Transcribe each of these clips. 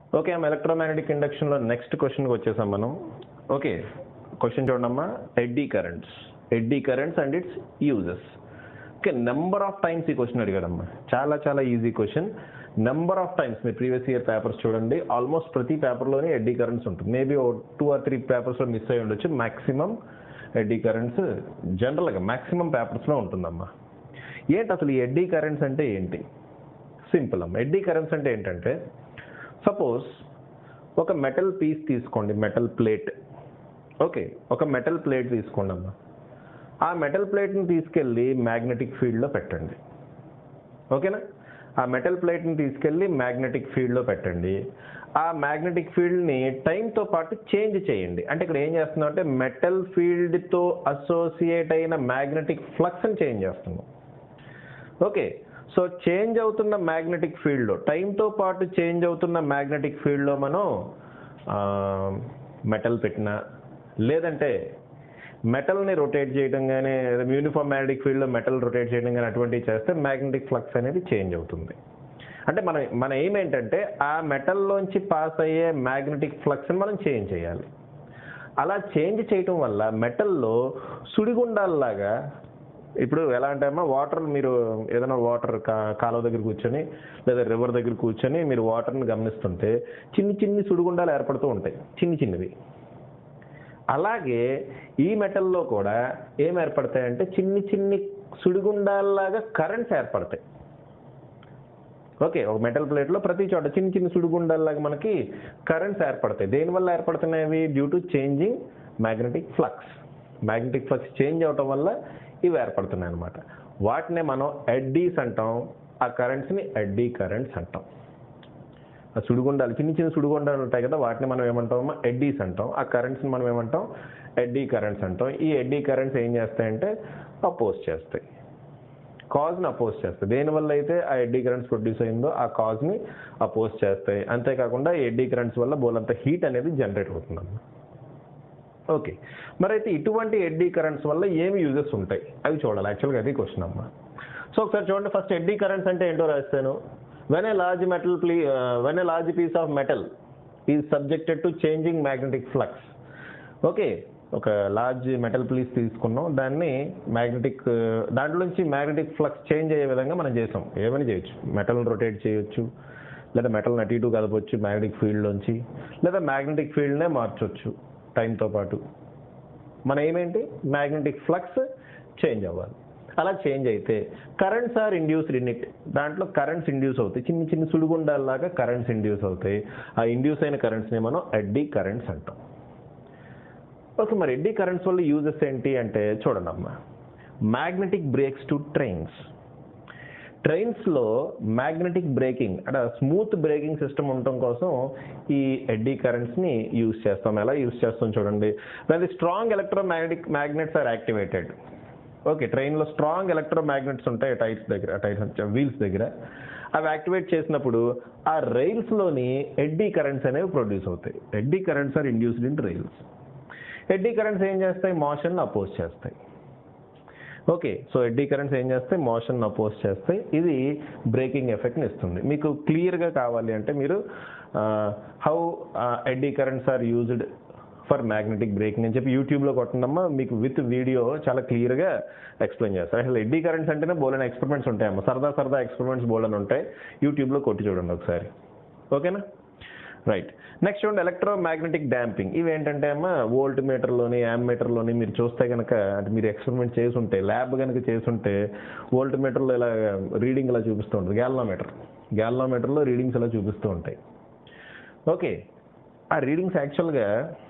okay అమ్మ electromagnetic ఇండక్షన్లో next క్వశ్చన్కి వచ్చేసాం మనం ఓకే క్వశ్చన్ చూడమ్మా eddy currents eddy currents and its uses okay number of times ఈ క్వశ్చన్ అడిగాడమ్మా చాలా చాలా easy question number of times మీరు ప్రీవియస్ ఇయర్ పేపర్స్ చూడండి ఆల్మోస్ట్ ప్రతి పేపర్లోనే ఎడ్డీ కరెంట్స్ ఉంటుంది మేబీ టూ ఆర్ త్రీ పేపర్స్లో మిస్ అయి ఉండొచ్చు మాక్సిమం ఎడ్డీ కరెంట్స్ జనరల్గా మాక్సిమం పేపర్స్లో ఉంటుందమ్మా ఏంటి అసలు ఈ ఎడ్డీ కరెంట్స్ అంటే ఏంటి సింపుల్ అమ్మ ఎడ్డీ కరెంట్స్ అంటే ఏంటంటే సపోజ్ ఒక మెటల్ పీస్ తీసుకోండి మెటల్ ప్లేట్ ఓకే ఒక మెటల్ ప్లేట్ తీసుకోండి అమ్మా ఆ మెటల్ ప్లేట్ని తీసుకెళ్ళి మ్యాగ్నెటిక్ ఫీల్డ్లో పెట్టండి ఓకేనా ఆ మెటల్ ప్లేట్ని తీసుకెళ్ళి మ్యాగ్నెటిక్ ఫీల్డ్లో పెట్టండి ఆ మ్యాగ్నెటిక్ ఫీల్డ్ని టైంతో పాటు చేంజ్ చేయండి అంటే ఇక్కడ ఏం చేస్తున్నాం అంటే మెటల్ ఫీల్డ్తో అసోసియేట్ అయిన మ్యాగ్నెటిక్ ఫ్లక్స్ని చేంజ్ చేస్తున్నాం ఓకే సో చేంజ్ అవుతున్న మ్యాగ్నెటిక్ ఫీల్డ్లో టైంతో పాటు చేంజ్ అవుతున్న మ్యాగ్నెటిక్ ఫీల్డ్లో మనం మెటల్ పెట్టిన లేదంటే మెటల్ని రొటేట్ చేయడం కానీ యూనిఫామ్ మ్యాగ్నెటిక్ ఫీల్డ్లో మెటల్ రొటేట్ చేయడం కానీ అటువంటివి చేస్తే మ్యాగ్నెటిక్ ఫ్లక్స్ అనేది చేంజ్ అవుతుంది అంటే మన మన ఎయిమ్ ఏంటంటే ఆ మెటల్లోంచి పాస్ అయ్యే మ్యాగ్నెటిక్ ఫ్లక్స్ని మనం చేంజ్ చేయాలి అలా చేంజ్ చేయటం వల్ల మెటల్లో సుడిగుండాల్లాగా ఇప్పుడు ఎలా అంటే అమ్మా వాటర్ మీరు ఏదైనా వాటర్ కా కాలువ దగ్గర కూర్చొని లేదా రివర్ దగ్గర కూర్చొని మీరు వాటర్ని గమనిస్తుంటే చిన్ని చిన్ని సుడిగుండాలు ఏర్పడుతూ ఉంటాయి చిన్ని చిన్నవి అలాగే ఈ మెటల్లో కూడా ఏం ఏర్పడతాయంటే చిన్ని చిన్ని సుడిగుండాల్లాగా కరెంట్స్ ఏర్పడతాయి ఓకే ఒక మెటల్ ప్లేట్లో ప్రతి చోట చిన్న చిన్న సుడిగుండాల్లాగా మనకి కరెంట్స్ ఏర్పడతాయి దేనివల్ల ఏర్పడుతున్నాయి due to changing magnetic flux magnetic flux change అవటం వల్ల ఇవి ఏర్పడుతున్నాయి అనమాట వాటినే మనం ఎడ్డీస్ అంటాం ఆ కరెంట్స్ని ఎడ్డీ కరెంట్స్ అంటాం ఆ సుడిగుండాలు చిన్న చిన్న సుడిగుండాలు ఉంటాయి కదా వాటిని మనం ఏమంటాం ఎడ్డీస్ అంటాం ఆ కరెంట్స్ని మనం ఏమంటాం ఎడ్డీ కరెంట్స్ అంటాం ఈ ఎడ్డీ కరెంట్స్ ఏం చేస్తాయంటే అపోజ్ చేస్తాయి కాజ్ని అపోజ్ చేస్తాయి దేనివల్ల అయితే ఆ ఎడ్డీ కరెంట్స్ ప్రొడ్యూస్ అయిందో ఆ కాజ్ని అపోజ్ చేస్తాయి అంతేకాకుండా ఈ ఎడ్డీ కరెంట్స్ వల్ల బోలంత హీట్ అనేది జనరేట్ అవుతుందన్నమాట ఓకే మరి అయితే ఇటువంటి ఎడ్డీ కరెంట్స్ వల్ల ఏమి యూజెస్ ఉంటాయి అవి చూడాలి యాక్చువల్గా అది క్వశ్చన్ అమ్మా సో ఒకసారి చూడండి ఫస్ట్ ఎడ్డీ కరెంట్స్ అంటే ఏంటో రాస్తాను వెన్ ఏ లార్జ్ మెటల్ ప్లీ when a large piece of metal is subjected to changing magnetic flux okay ఒక లార్జ్ మెటల్ ప్లీస్ తీసుకున్నాం దాన్ని మ్యాగ్నెటిక్ దాంట్లోంచి మ్యాగ్నెటిక్ ఫ్లక్స్ చేంజ్ అయ్యే విధంగా మనం చేసాం ఏమైనా చేయొచ్చు మెటల్ రొటేట్ చేయొచ్చు లేదా మెటల్ అటు ఇటు కలపొచ్చు మ్యాగ్నెటిక్ ఫీల్డ్లోంచి లేదా మ్యాగ్నెటిక్ ఫీల్డ్నే మార్చొచ్చు టైంతో పాటు మన ఏమేంటి మ్యాగ్నెటిక్ ఫ్లక్స్ చేంజ్ అవ్వాలి అలా చేంజ్ అయితే currents are induced in it దాంట్లో కరెంట్స్ ఇండ్యూస్ అవుతాయి చిన్న చిన్న సుడిగుండాల్లాగా కరెంట్స్ ఇండ్యూస్ అవుతాయి ఆ ఇండ్యూస్ అయిన కరెంట్స్ని మనం ఎడ్డీ కరెంట్స్ అంటాం ఓకే మరి ఎడ్డీ కరెంట్స్ వల్ల యూజెస్ ఏంటి అంటే చూడండి అమ్మా మ్యాగ్నెటిక్ బ్రేక్స్ టు ట్రైన్స్ ట్రైన్స్లో మ్యాగ్నెటిక్ బ్రేకింగ్ అంటే స్మూత్ బ్రేకింగ్ సిస్టమ్ ఉండటం కోసం ఈ ఎడ్డీ కరెంట్స్ని యూజ్ చేస్తాం ఎలా యూజ్ చేస్తాం చూడండి దాని strong electromagnetic magnets are activated okay ట్రైన్లో స్ట్రాంగ్ ఎలక్ట్రో మ్యాగ్నెట్స్ ఉంటాయి టైర్స్ దగ్గర టైర్స్ వీల్స్ దగ్గర అవి యాక్టివేట్ చేసినప్పుడు ఆ రైల్స్లోని ఎడ్డీ కరెంట్స్ అనేవి ప్రొడ్యూస్ అవుతాయి eddy currents are induced in rails eddy currents ఏం చేస్తాయి మోషన్ అపోజ్ చేస్తాయి ఓకే సో ఎడ్డీ కరెంట్స్ ఏం చేస్తాయి మోషన్ అపోజ్ చేస్తాయి ఇది బ్రేకింగ్ ఎఫెక్ట్ని ఇస్తుంది మీకు క్లియర్గా కావాలి అంటే మీరు how eddy currents are used for magnetic braking అని చెప్పి యూట్యూబ్లో కొట్టండమ్మా మీకు విత్ వీడియో చాలా క్లియర్గా ఎక్స్ప్లెయిన్ చేస్తారు అసలు ఎడ్డీ కరెంట్స్ అంటేనే బోలెన్ ఎక్స్పెరిమెంట్స్ ఉంటాయమ్మా సరదా సరదా ఎక్స్పెరిమెంట్స్ బోలెన్ ఉంటాయి యూట్యూబ్లో కొట్టి చూడండి ఒకసారి ఓకేనా రైట్ నెక్స్ట్ చూడండి ఎలక్ట్రో మ్యాగ్నెటిక్ డ్యాంపింగ్ ఇవి ఏంటంటే అమ్మా వోల్ట్ మీటర్లోని యామ్ మీటర్లోని మీరు చూస్తే కనుక అంటే మీరు ఎక్స్పెరిమెంట్ చేసుంటే ల్యాబ్ కనుక చేసుంటే వోల్ట్ మీటర్లో ఇలా రీడింగ్ ఇలా చూపిస్తూ ఉంటుంది గ్యాల్నోమీటర్ గ్యాల్నోమీటర్లో రీడింగ్స్ ఇలా చూపిస్తూ ఉంటాయి ఓకే ఆ రీడింగ్స్ యాక్చువల్గా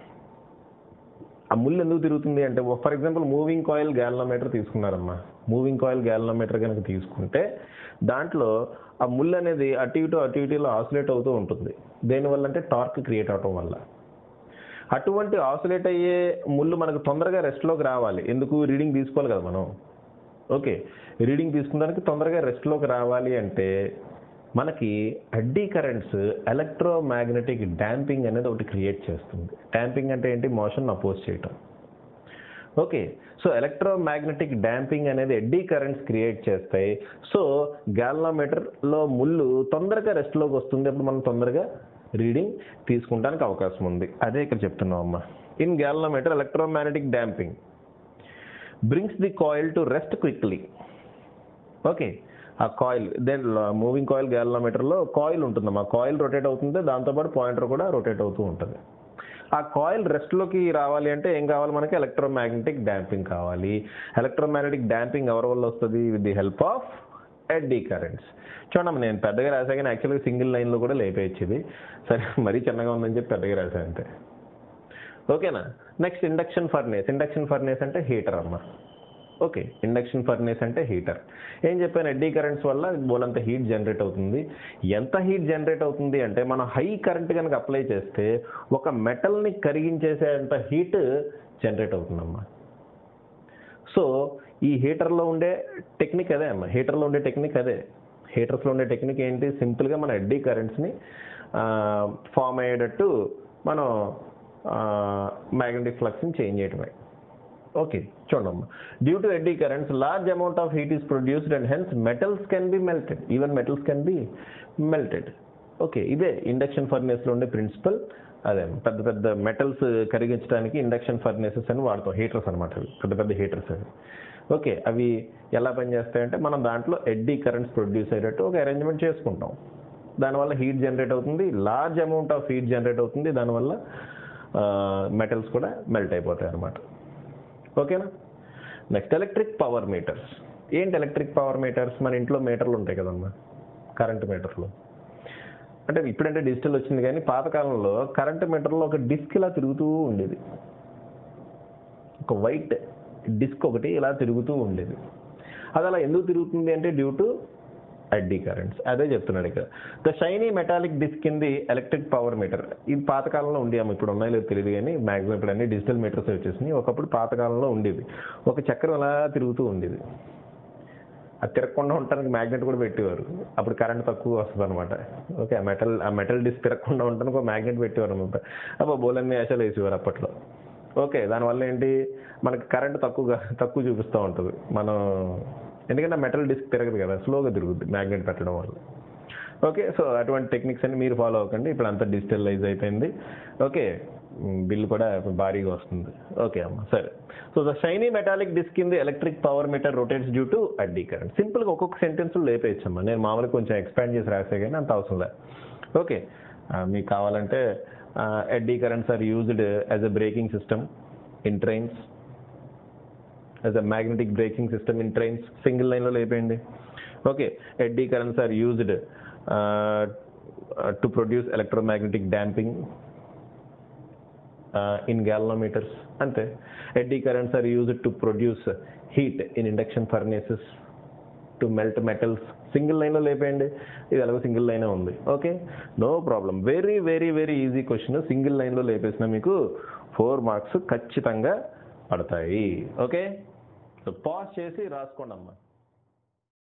ఆ ముళ్ళు ఎందుకు తిరుగుతుంది అంటే for example moving coil galvanometer తీసుకున్నారమ్మా మూవింగ్ కాయిల్ గ్యాలనోమీటర్ కనుక తీసుకుంటే దాంట్లో ఆ ముళ్ళు అనేది అటు ఇటు అటు ఇటులో ఆసిలేట్ అవుతూ ఉంటుంది దేనివల్ల అంటే టార్క్ క్రియేట్ అవటం వల్ల అటువంటి ఆసిలేట్ అయ్యే ముళ్ళు మనకు తొందరగా రెస్ట్లోకి రావాలి ఎందుకు రీడింగ్ తీసుకోవాలి కదా మనం ఓకే రీడింగ్ తీసుకున్నానికి తొందరగా రెస్ట్లోకి రావాలి అంటే మనకి eddy currents electromagnetic damping అనేది ఒకటి క్రియేట్ చేస్తుంది డ్యాంపింగ్ అంటే ఏంటి మోషన్ అపోజ్ చేయటం okay so electromagnetic damping అనేది ఎడ్డీ కరెంట్స్ క్రియేట్ చేస్తాయి సో గ్యాలనోమీటర్లో ముళ్ళు తొందరగా రెస్ట్లోకి వస్తుంది అప్పుడు మనం తొందరగా రీడింగ్ తీసుకుంటానికి అవకాశం ఉంది అదే ఇక్కడ చెప్తున్నాం అమ్మా in galvanometer electromagnetic damping brings the coil to rest quickly okay ఆ కాయిల్ దెన్ మూవింగ్ కాయిల్ గ్యాలనోమీటర్లో కాయిల్ ఉంటుందమ్మా కాయిల్ రొటేట్ అవుతుంది దాంతోపాటు పాయింటర్ కూడా రొటేట్ అవుతూ ఉంటుంది ఆ కాయిల్ రెస్ట్లోకి రావాలి అంటే ఏం కావాలి మనకి ఎలక్ట్రోమాగ్నెటిక్ డాంపింగ్ కావాలి ఎలక్ట్రోమాగ్నెటిక్ డాంపింగ్ ఎవరి వల్ల వస్తుంది with the help of eddy currents చూడమ్మ నేను పెద్దగా రాసా కానీ యాక్చువల్గా సింగిల్ లైన్లో కూడా లేపేయచ్చు ఇది సరే మరీ చిన్నగా ఉందని చెప్పి పెద్దగా రాసా అంతే ఓకేనా next induction furnace induction furnace అంటే హీటర్ అమ్మ ఓకే ఇండక్షన్ ఫర్నేస్ అంటే హీటర్ ఏం చెప్పాను ఎడ్డీ కరెంట్స్ వల్ల బోలంత హీట్ జనరేట్ అవుతుంది ఎంత హీట్ జనరేట్ అవుతుంది అంటే మనం హై కరెంట్ కనుక అప్లై చేస్తే ఒక మెటల్ని కరిగించేసేంత హీట్ జనరేట్ అవుతుందమ్మా సో ఈ హీటర్లో ఉండే టెక్నిక్ అదే అమ్మా హీటర్లో ఉండే టెక్నిక్ అదే హీటర్స్లో ఉండే టెక్నిక్ ఏంటి సింపుల్గా మన ఎడ్డీ కరెంట్స్ని ఫామ్ అయ్యేటట్టు మనం మ్యాగ్నెటిక్ ఫ్లక్స్ని చేంజ్ చేయడమే ఓకే చూడమ్మా due to eddy currents large amount of heat is produced and hence metals can be melted even metals can be melted okay ఇదే ఇండక్షన్ ఫర్నేస్లో ఉండే ప్రిన్సిపల్ అదే పెద్ద పెద్ద మెటల్స్ కరిగించడానికి ఇండక్షన్ ఫర్నేసెస్ అని వాడతాం హీటర్స్ అనమాట అవి పెద్ద పెద్ద హీటర్స్ అవి ఓకే అవి ఎలా పనిచేస్తాయంటే మనం దాంట్లో ఎడ్డీ కరెంట్స్ ప్రొడ్యూస్ అయ్యేటట్టు ఒక అరేంజ్మెంట్ చేసుకుంటాం దానివల్ల హీట్ జనరేట్ అవుతుంది large amount of heat generate అవుతుంది దానివల్ల మెటల్స్ కూడా మెల్ట్ అయిపోతాయి అనమాట ఓకేనా నెక్స్ట్ ఎలక్ట్రిక్ పవర్ మీటర్స్ ఏంటి ఎలక్ట్రిక్ పవర్ మీటర్స్ మన ఇంట్లో మీటర్లు ఉంటాయి కదమ్మా కరెంట్ మీటర్లు అంటే ఇప్పుడంటే డిజిటల్ వచ్చింది కానీ పాతకాలంలో కరెంట్ మీటర్లో ఒక డిస్క్ ఇలా తిరుగుతూ ఉండేది ఒక వైట్ డిస్క్ ఒకటి ఇలా తిరుగుతూ ఉండేది అది అలా ఎందుకు తిరుగుతుంది అంటే డ్యూ టు అడ్డీ కరెంట్స్ అదే చెప్తున్నాడు ఇక్కడ ద షైనీ మెటాలిక్ డిస్క్ కింది ఎలక్ట్రిక్ పవర్ మీటర్ ఇది పాతకాలంలో ఉండేవి ఇప్పుడు ఉన్నాయో లేదో తెలియదు కానీ మ్యాక్సిమం ఇప్పుడు అన్ని డిజిటల్ మీటర్స్ వచ్చేసినాయి ఒకప్పుడు పాతకాలంలో ఉండేవి ఒక చక్రం అలా తిరుగుతూ ఉండేది అది తిరగకుండా ఉండటానికి మ్యాగ్నెట్ కూడా పెట్టేవారు అప్పుడు కరెంట్ తక్కువ వస్తుంది అనమాట ఓకే ఆ మెటల్ ఆ మెటల్ డిస్క్ తిరగకుండా ఉండటానికి ఒక మ్యాగ్నెట్ పెట్టేవారు అనమాట అబ్బా బోలన్నీ వేషాలు వేసేవారు అప్పట్లో ఓకే దానివల్ల ఏంటి మనకి కరెంట్ తక్కువగా తక్కువ చూపిస్తూ ఉంటుంది మనం ఎందుకంటే మెటల్ డిస్క్ తిరగదు కదా స్లోగా తిరుగుద్ది మ్యాగ్నెట్ పెట్టడం వల్ల ఓకే సో అటువంటి టెక్నిక్స్ అన్ని మీరు ఫాలో అవ్వకండి ఇప్పుడు అంతా డిజిటలైజ్ అయిపోయింది ఓకే బిల్ కూడా భారీగా వస్తుంది ఓకే అమ్మ సరే so the shiny metallic disc in the electric power meter rotates due to eddy current సింపుల్గా ఒక్కొక్క సెంటెన్స్ లేపేయచ్చమ్మా నేను మామూలుగా కొంచెం ఎక్స్పాండ్ చేసి రాసే కానీ అంత అవసరం లేదు ఓకే మీకు కావాలంటే eddy currents are used as a braking system in trains as a magnetic braking system in trains single లైన్లో లేపేయండి okay eddy currents are used to produce electromagnetic damping in galvanometers అంతే eddy currents are used to produce heat in induction furnaces to melt metals single లైన్లో లేపేయండి ఇది ఎలాగో single లైనే ఉంది okay no problem very very very easy question single లైన్లో లేపేసిన మీకు ఫోర్ మార్క్స్ ఖచ్చితంగా పడతాయి ఓకే సో పాజ్ చేసి రాసుకోండి అమ్మా